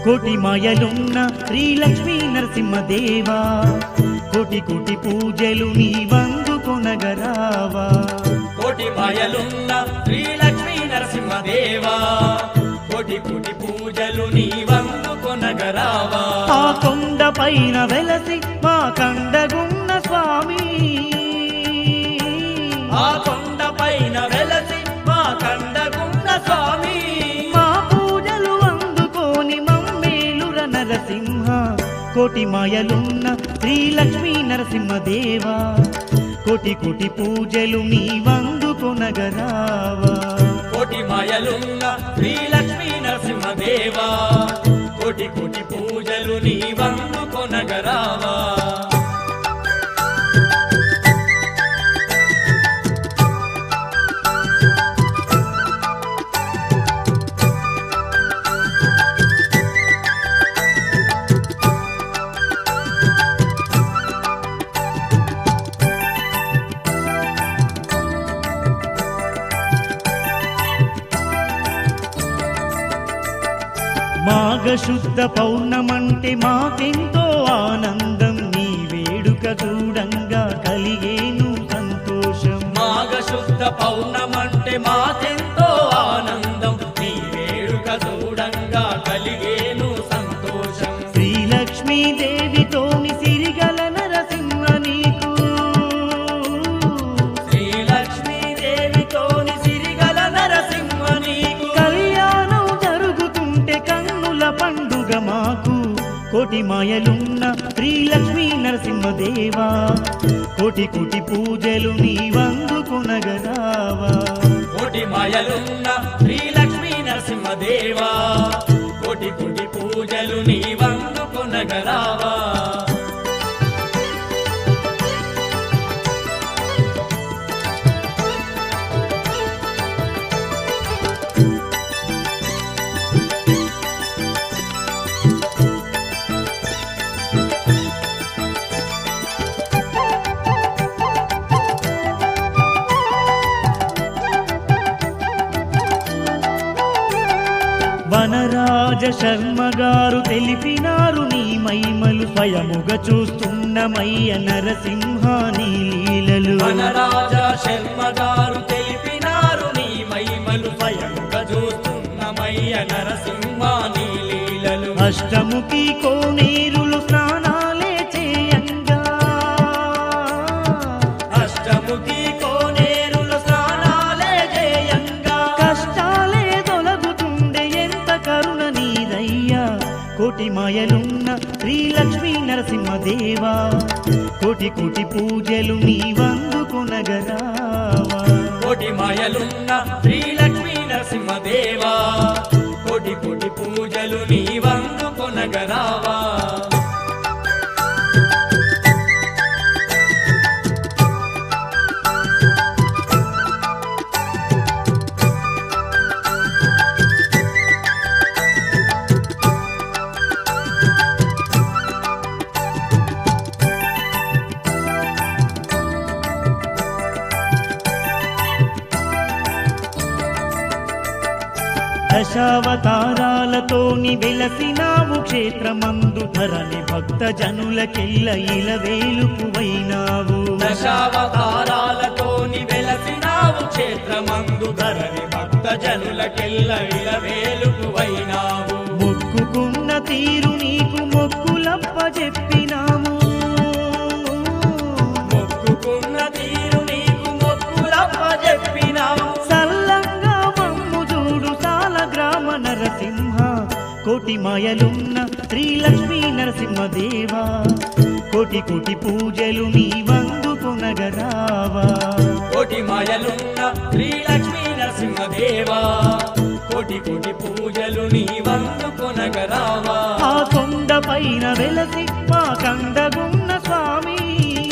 కోటి మాయలున్న శ్రీలక్ష్మీ నరసింహదేవా కోటి కోటి పూజలు నీ వందు కొనగరావా కోటి మాయలున్న శ్రీలక్ష్మీ నరసింహదేవా కోటి కోటి పూజలు నీ వందు కొనగరావా ఆ కొండ పైన వెలసి మా కండగున్న స్వామి ఆ కొండ పైన వెలసి మా కండగున్న స్వామి మా పూజలు అందుకోని మమ్మేలుర నరసింహ కోటి మాయలున్న శ్రీలక్ష్మీ నరసింహదేవా కోటి కోటి పూజలు నీ వందు కొనగరావా కోటి మాయలున్న శ్రీలక్ష్మీ నరసింహదేవా కోటి కోటి పూజలు నీ వందు కొనగరావా మాఘశుద్ధ పౌర్ణమంటే మాకెంతో ఆనందం నీ వేడుక చూడంగా కలిగేను సంతోషం మాఘ శుద్ధ పౌర్ణమంటే మాకెంతో ఆనందం నీ వేడుక చూడంగా కలిగేను సంతోషం శ్రీలక్ష్మీ దేవితోని సిరిగల నరసింహ నీకు శ్రీలక్ష్మీ దేవితోని సిరిగల నరసింహ నీకు కళ్యాణం జరుగుతుంటే కన్నుల పండుగ మాకు కోటి మాయలున్న శ్రీలక్ష్మీ నరసింహదేవా కోటి కోటి పూజలు నీ వందు కొనగరావా కోటి మాయలున్న శ్రీలక్ష్మీ నరసింహదేవా కోటి కోటి పూజలు నీ వందు కొనగరావా వనరాజ శర్మ గారు తెలిపినారు నీ మహిమలు స్వయముగా చూస్తున్నమయ్య నరసింహ నీ లీలలు వనరాజ శర్మ గారు తెలిపినారు నీ మహిమలు స్వయంగా చూస్తున్నమయ్య నరసింహ నీ లీలలు అష్టముఖి కోనేరులు స్నానాలే చేయంగా అష్టముఖి కోనేరుల స్నానాలే జయంగా కష్టాలే తొలగుతుండే ఎంత కరుణ నీదయ్యా కోటి మాయలున్న శ్రీలక్ష్మీ నరసింహదేవా కోటి కోటి పూజలు నీ వందు కొనగరావా కోటి మాయలున్న శ్రీలక్ష్మీ నరసింహదేవా కోటి కోటి పూజలు నీ వందు కొనగరావా దశావతారాలతోని వెలసినావు క్షేత్రమందు ధరణి భక్త జనులకెల్ల ఇలవేలుపువైనావు దశావతారాలతోని వెలసినావు క్షేత్రమందు ధరణి భక్త జనులకెల్ల ఇలవేలుకువైనావు మొక్కుకున్న తీరు నీకు మొక్కులప్ప చెప్పినాము మొక్కుకున్న తీరు నీకు మొక్కులప్ప చెప్పినావు సల్లంగా మమ్ము చూడు సాల గ్రామ నరసింహ కోటి మాయలున్న శ్రీలక్ష్మీ నరసింహదేవా కోటి కోటి పూజలు నీ వందు కొనగరావా కోటి మాయలున్న శ్రీలక్ష్మీ నరసింహదేవా కోటి కోటి పూజలు నీ వందు కొనగరావా ఆ కొండ పైన వెలసి మా కండగున్న స్వామి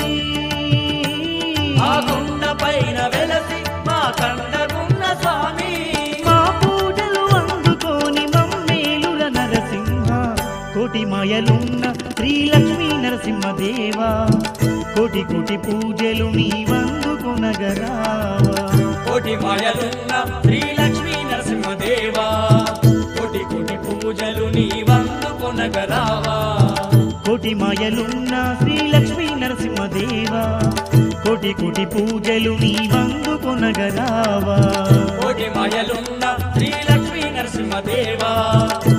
ఆ కొండ పైన వెలసి మా కండగున్న స్వామి మా పూజలు అందుకోని మమ్మేలుల నరసింహ కోటి మాయలున్న శ్రీలక్ష్మీ నరసింహదేవా కోటి కోటి పూజలు నీ వందు కొనగరావా కోటి మాయలున్న శ్రీలక్ష్మీ నరసింహదేవా కోటి కోటి పూజలు నీ వందు కొనగరావా కోటి మాయలున్న శ్రీ లక్ష్మీ నరసింహదేవా కోటి కోటి పూజలు నీ వందు కొనగరావా కోటి మాయలున్న శ్రీ లక్ష్మీ నరసింహదేవా